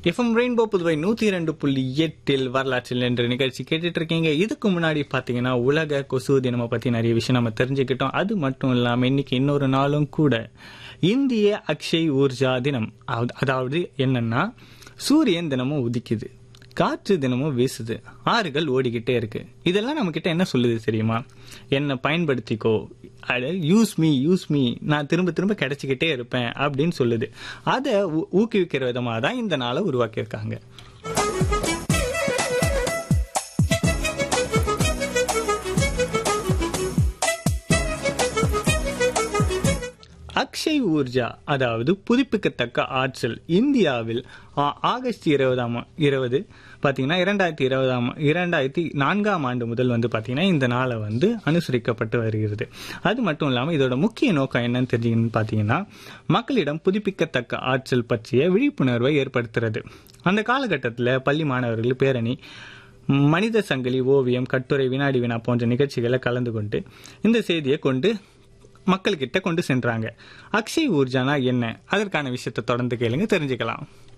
FM rainbow Puduvai நூத்தி இரண்டு புள்ளி எட்டில் வரலாற்றில் என்ற நிகழ்ச்சி கேட்டுட்டு இருக்கீங்க இதுக்கு முன்னாடி பாத்தீங்கன்னா உலக கொசு தினமை பத்தி நிறைய விஷயம் நம்ம தெரிஞ்சுக்கிட்டோம் அது மட்டும் இல்லாம இன்னைக்கு இன்னொரு நாளும் கூட இந்திய அக்ஷய் ஊர்ஜா தினம் அதாவது- அதாவது என்னன்னா சூரியன் தினமும் உதிக்குது காற்று தினமும் வீசுது ஆறுகள் ஓடிக்கிட்டே இருக்கு இதெல்லாம் நம்ம கிட்ட என்ன சொல்லுது தெரியுமா என்னை பயன்படுத்திக்கோ அட யூஸ் மீ யூஸ் மீ நான் திரும்ப திரும்ப கிடைச்சிக்கிட்டே இருப்பேன் அப்படின்னு சொல்லுது அதை ஊ- ஊக்குவிக்கிற விதமாக தான் இந்த நாளை உருவாக்கியிருக்காங்க அக்ஷய் ஊர்ஜா அதாவது புதுப்பிக்கத்தக்க ஆற்றல் இந்தியாவில் ஆ- ஆகஸ்ட் இருபதாம் இருபது பார்த்தீங்கன்னா இரண்டாயிரத்தி இருபதாம் இரண்டாயிரத்தி நான்காம் ஆண்டு முதல் வந்து பார்த்தீங்கன்னா இந்த நாளை வந்து அனுசரிக்கப்பட்டு வருகிறது அது மட்டும் இல்லாமல் இதோட முக்கிய நோக்கம் என்னன்னு தெரிஞ்சுக்கணும்னு பார்த்தீங்கன்னா மக்களிடம் புதுப்பிக்கத்தக்க ஆற்றல் பற்றிய விழிப்புணர்வை ஏற்படுத்துறது அந்த காலகட்டத்தில் பள்ளி மாணவர்கள் பேரணி மனித சங்கிலி ஓவியம் கட்டுரை வினாடி வினா போன்ற நிகழ்ச்சிகளை கலந்து கொண்டு இந்த செய்தியை கொண்டு மக்கள்கிட்ட கொண்டு சென்றாங்க அக்ஷய் ஊர்ஜானா என்ன அதற்கான விஷயத்தை தொடர்ந்து கேளுங்க தெரிஞ்சுக்கலாம்